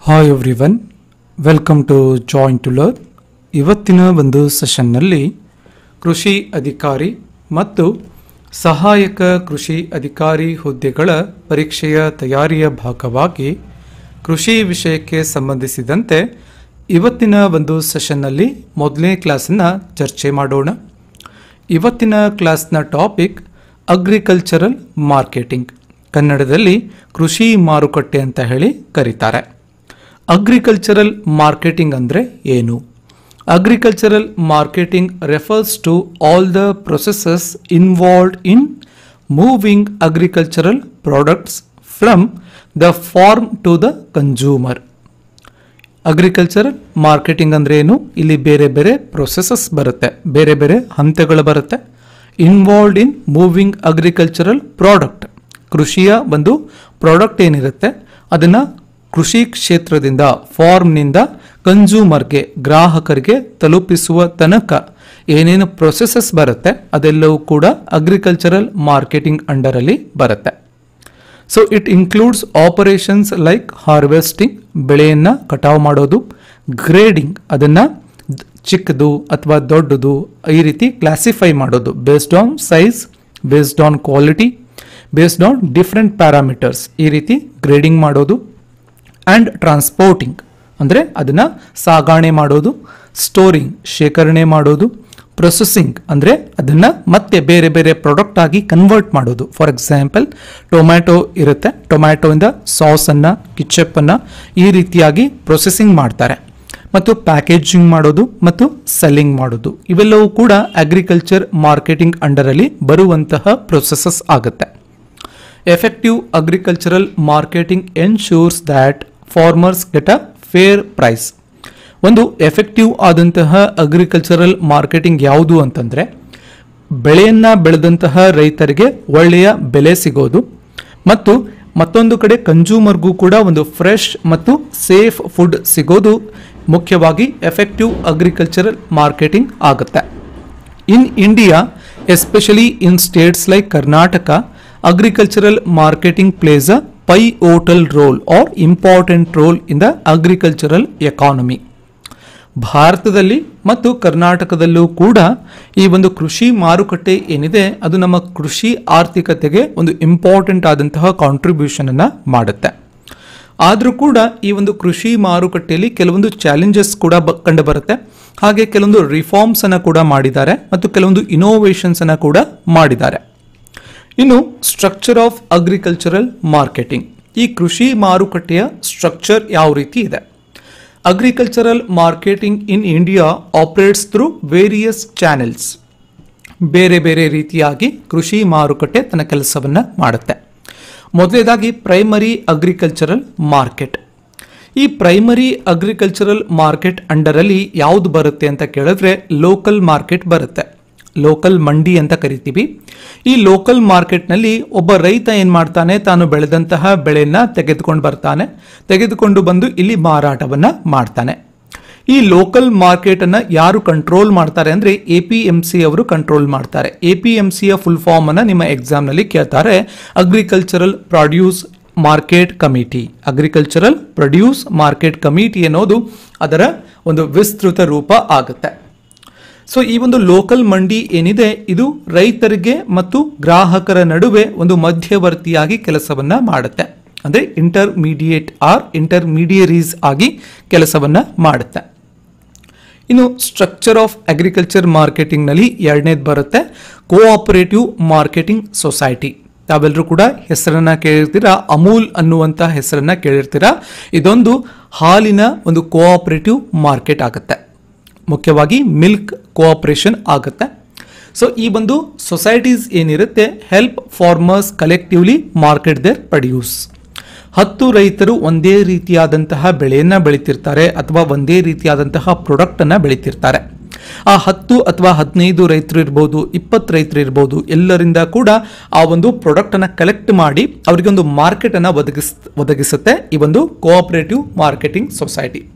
Hi everyone welcome to join to learn ಇವತ್ತಿನ ಒಂದು ಸೆಷನ್ನಲ್ಲಿ ಕೃಷಿ ಅಧಿಕಾರಿ ಮತ್ತು ಸಹಾಯಕ ಕೃಷಿ ಅಧಿಕಾರಿ ಹುದ್ದೆಗಳ ಪರೀಕ್ಷೆಯ ತಯಾರಿಯ ಭಾಗವಾಗಿ ಕೃಷಿ ವಿಷಯಕ್ಕೆ ಸಂಬಂಧಿಸಿದಂತೆ ಇವತ್ತಿನ ಒಂದು ಸೆಷನ್ನಲ್ಲಿ ಮೊದಲನೇ ಕ್ಲಾಸನ್ನು ಚರ್ಚೆ ಮಾಡೋಣ ಇವತ್ತಿನ ಕ್ಲಾಸ್ನ ಟಾಪಿಕ್ ಅಗ್ರಿಕಲ್ಚರಲ್ ಮಾರ್ಕೆಟಿಂಗ್ ಕನ್ನಡದಲ್ಲಿ ಕೃಷಿ ಮಾರುಕಟ್ಟೆ ಅಂತ ಹೇಳಿ ಕರೀತಾರೆ ಅಗ್ರಿಕಲ್ಚರಲ್ ಮಾರ್ಕೆಟಿಂಗ್ ಅಂದರೆ ಏನು agricultural marketing refers to all the processes involved in moving agricultural products from the farm to the consumer agricultural marketing ಅಂದ್ರೆ ಏನು ಇಲ್ಲಿ ಬೇರೆ ಬೇರೆ ಪ್ರೊಸೆಸಸ್ ಬರುತ್ತೆ ಬೇರೆ ಬೇರೆ ಹಂತಗಳು ಬರುತ್ತೆ involved in moving agricultural product ಕೃಷಿಯ ಒಂದು ಪ್ರಾಡಕ್ಟ್ ಏನಿರುತ್ತೆ ಅದನ್ನ ಕೃಷಿ ಕ್ಷೇತ್ರದಿಂದ ಫಾರ್ಮ್ನಿಂದ ಕನ್ಸ್ಯೂಮರ್ಗೆ ಗ್ರಾಹಕರಿಗೆ ತಲುಪಿಸುವ ತನಕ ಏನೇನು ಪ್ರೊಸೆಸಸ್ ಬರುತ್ತೆ ಅದೆಲ್ಲವೂ ಕೂಡ ಅಗ್ರಿಕಲ್ಚರಲ್ ಮಾರ್ಕೆಟಿಂಗ್ ಅಂಡರಲ್ಲಿ ಬರುತ್ತೆ so it includes operations like harvesting ಬೆಳೆಯನ್ನು ಕಟಾವು ಮಾಡೋದು ಗ್ರೇಡಿಂಗ್ ಅದನ್ನು ಚಿಕ್ಕದು ಅಥವಾ ದೊಡ್ಡದು ಈ ರೀತಿ ಕ್ಲಾಸಿಫೈ ಮಾಡೋದು based on size based on quality based on different parameters ಈ ರೀತಿ ಗ್ರೇಡಿಂಗ್ ಮಾಡೋದು ಆ್ಯಂಡ್ ಟ್ರಾನ್ಸ್ಪೋರ್ಟಿಂಗ್ ಅಂದರೆ ಅದನ್ನು ಸಾಗಾಣೆ ಮಾಡೋದು ಸ್ಟೋರಿಂಗ್ ಶೇಖರಣೆ ಮಾಡೋದು ಪ್ರೊಸೆಸಿಂಗ್ ಅಂದರೆ ಅದನ್ನು ಮತ್ತೆ ಬೇರೆ ಬೇರೆ ಪ್ರಾಡಕ್ಟ್ ಆಗಿ ಕನ್ವರ್ಟ್ ಮಾಡೋದು ಫಾರ್ ಎಕ್ಸಾಂಪಲ್ ಟೊಮ್ಯಾಟೊ ಇರುತ್ತೆ ಟೊಮ್ಯಾಟೊಯಿಂದ ಸಾಸನ್ನು ಕಿಚಪ್ಪನ್ನು ಈ ರೀತಿಯಾಗಿ ಪ್ರೊಸೆಸಿಂಗ್ ಮಾಡ್ತಾರೆ ಮತ್ತು ಪ್ಯಾಕೇಜಿಂಗ್ ಮಾಡೋದು ಮತ್ತು ಸೆಲ್ಲಿಂಗ್ ಮಾಡೋದು ಇವೆಲ್ಲವೂ ಕೂಡ ಅಗ್ರಿಕಲ್ಚರ್ ಮಾರ್ಕೆಟಿಂಗ್ ಅಂಡರಲ್ಲಿ ಬರುವಂತಹ ಪ್ರೊಸೆಸಸ್ ಆಗುತ್ತೆ effective agricultural marketing ensures that farmers get a fair price ಒಂದು ಎಫೆಕ್ಟಿವ್ ಆದಂತಹ ಅಗ್ರಿಕಲ್ಚರಲ್ ಮಾರ್ಕೆಟಿಂಗ್ ಯಾವುದು ಅಂತಂದರೆ ಬೆಳೆಯನ್ನು ಬೆಳೆದಂತಹ ರೈತರಿಗೆ ಒಳ್ಳೆಯ ಬೆಲೆ ಸಿಗೋದು ಮತ್ತು ಮತ್ತೊಂದು ಕಡೆ ಕನ್ಸ್ಯೂಮರ್ಗೂ ಕೂಡ ಒಂದು ಫ್ರೆಶ್ ಮತ್ತು ಸೇಫ್ ಫುಡ್ ಸಿಗೋದು ಮುಖ್ಯವಾಗಿ ಎಫೆಕ್ಟಿವ್ ಅಗ್ರಿಕಲ್ಚರಲ್ ಮಾರ್ಕೆಟಿಂಗ್ ಆಗುತ್ತೆ in India especially in states like Karnataka agricultural marketing plays a pivotal role or important role in the agricultural economy. ಭಾರತದಲ್ಲಿ ಮತ್ತು ಕರ್ನಾಟಕದಲ್ಲೂ ಕೂಡ ಈ ಒಂದು ಕೃಷಿ ಮಾರುಕಟ್ಟೆ ಏನಿದೆ ಅದು ನಮ್ಮ ಕೃಷಿ ಆರ್ಥಿಕತೆಗೆ ಒಂದು ಇಂಪಾರ್ಟೆಂಟ್ ಆದಂತಹ ಕಾಂಟ್ರಿಬ್ಯೂಷನ್ ಅನ್ನ ಮಾಡುತ್ತೆ ಆದರೂ ಕೂಡ ಈ ಒಂದು ಕೃಷಿ ಮಾರುಕಟ್ಟೆಯಲ್ಲಿ ಕೆಲವೊಂದು ಚಾಲೆಂಜಸ್ ಕೂಡ ಬ ಕಂಡು ಬರುತ್ತೆ ಹಾಗೆ ಕೆಲವೊಂದು ರಿಫಾರ್ಮ್ಸ್ ಅನ್ನ ಕೂಡ ಮಾಡಿದ್ದಾರೆ ಮತ್ತು ಕೆಲವೊಂದು ಇನೋವೇಷನ್ಸ್ ಅನ್ನ ಕೂಡ ಮಾಡಿದ್ದಾರೆ ಇನ್ನು ಸ್ಟ್ರಕ್ಚರ್ ಆಫ್ ಅಗ್ರಿಕಲ್ಚರಲ್ ಮಾರ್ಕೆಟಿಂಗ್ ಈ ಕೃಷಿ ಮಾರುಕಟ್ಟೆಯ ಸ್ಟ್ರಕ್ಚರ್ ಯಾವ ರೀತಿ ಇದೆ agricultural marketing in India operates through various channels ಬೇರೆ ಬೇರೆ ರೀತಿಯಾಗಿ ಕೃಷಿ ಮಾರುಕಟ್ಟೆ ತನ್ನ ಕೆಲಸವನ್ನು ಮಾಡುತ್ತೆ ಮೊದಲನೇದಾಗಿ ಪ್ರೈಮರಿ ಅಗ್ರಿಕಲ್ಚರಲ್ ಮಾರ್ಕೆಟ್ ಈ ಪ್ರೈಮರಿ ಅಗ್ರಿಕಲ್ಚರಲ್ ಮಾರ್ಕೆಟ್ ಅಂಡರಲ್ಲಿ ಯಾವುದು ಬರುತ್ತೆ ಅಂತ ಕೇಳಿದ್ರೆ ಲೋಕಲ್ ಮಾರ್ಕೆಟ್ ಬರುತ್ತೆ ಲೋಕಲ್ ಮಂಡಿ ಅಂತ ಕರಿತೀವಿ ಈ ಲೋಕಲ್ ಮಾರ್ಕೆಟ್ನಲ್ಲಿ ಒಬ್ಬ ರೈತ ಏನು ಮಾಡ್ತಾನೆ ತಾನು ಬೆಳೆದಂತಹ ಬೆಳೆಯನ್ನ ತೆಗೆದುಕೊಂಡು ಬರ್ತಾನೆ ತೆಗೆದುಕೊಂಡು ಬಂದು ಇಲ್ಲಿ ಮಾರಾಟವನ್ನ ಮಾಡ್ತಾನೆ ಈ ಲೋಕಲ್ ಮಾರ್ಕೆಟ್ ಅನ್ನ ಯಾರು ಕಂಟ್ರೋಲ್ ಮಾಡ್ತಾರೆ ಅಂದ್ರೆ ಎ ಪಿ ಎಂ ಸಿ ಅವರು ಕಂಟ್ರೋಲ್ ಮಾಡ್ತಾರೆ ಎ ಪಿ ಎಂ ಸಿಯ ಫುಲ್ ಫಾರ್ಮ್ ಅನ್ನ ನಿಮ್ಮ ಎಕ್ಸಾಮ್ ನಲ್ಲಿ ಕೇಳ್ತಾರೆ agricultural produce market committee agricultural produce market committee ಅನ್ನೋದು ಅದರ ಒಂದು ವಿಸ್ತೃತ ರೂಪ ಆಗುತ್ತೆ ಸೊ ಈ ಒಂದು ಲೋಕಲ್ ಮಂಡಿ ಏನಿದೆ ಇದು ರೈತರಿಗೆ ಮತ್ತು ಗ್ರಾಹಕರ ನಡುವೆ ಒಂದು ಮಧ್ಯವರ್ತಿಯಾಗಿ ಕೆಲಸವನ್ನ ಮಾಡುತ್ತೆ ಅಂದ್ರೆ ಇಂಟರ್ಮೀಡಿಯೇಟ್ ಆರ್ ಇಂಟರ್ಮೀಡಿಯರೀಸ್ ಆಗಿ ಕೆಲಸವನ್ನ ಮಾಡುತ್ತೆ ಇನ್ನು ಸ್ಟ್ರಕ್ಚರ್ ಆಫ್ ಅಗ್ರಿಕಲ್ಚರ್ ಮಾರ್ಕೆಟಿಂಗ್ ನಲ್ಲಿ ಎರಡನೇದು ಬರುತ್ತೆ ಕೋಆಪರೇಟಿವ್ ಮಾರ್ಕೆಟಿಂಗ್ ಸೊಸೈಟಿ ತಾವೆಲ್ಲರೂ ಕೂಡ ಹೆಸರನ್ನ ಕೇಳಿರ್ತೀರಾ ಅಮೂಲ್ ಅನ್ನುವಂಥ ಹೆಸರನ್ನ ಕೇಳಿರ್ತೀರಾ ಇದೊಂದು ಹಾಲಿನ ಒಂದು ಕೋಆಪರೇಟಿವ್ ಮಾರ್ಕೆಟ್ ಆಗುತ್ತೆ ಮುಖ್ಯವಾಗಿ ಮಿಲ್ಕ್ ಕೋಆಪರೇಷನ್ ಆಗುತ್ತೆ ಸೊ ಈ ಒಂದು ಸೊಸೈಟೀಸ್ ಏನಿರುತ್ತೆ help farmers collectively market their produce ಹತ್ತು ರೈತರು ಒಂದೇ ರೀತಿಯಾದಂತಹ ಬೆಳೆಯನ್ನ ಬೆಳಿತಿರ್ತಾರೆ ಅಥವಾ ಒಂದೇ ರೀತಿಯಾದಂತಹ ಪ್ರಾಡಕ್ಟ್ ಅನ್ನ ಬೆಳಿತಿರ್ತಾರೆ ಆ ಹತ್ತು ಅಥವಾ ಹದಿನೈದು ರೈತರು ಇರ್ಬೋದು ಇಪ್ಪತ್ತು ರೈತರು ಇರ್ಬೋದು ಎಲ್ಲರಿಂದ ಕೂಡ ಆ ಒಂದು ಪ್ರಾಡಕ್ಟ್ ಅನ್ನ ಕಲೆಕ್ಟ್ ಮಾಡಿ ಅವರಿಗೆ ಒಂದು ಮಾರ್ಕೆಟ್ ಅನ್ನ ಒದಗಿಸ್ ಒದಗಿಸುತ್ತೆ ಈ ಒಂದು ಕೋಆಪರೇಟಿವ್ ಮಾರ್ಕೆಟಿಂಗ್ ಸೊಸೈಟಿ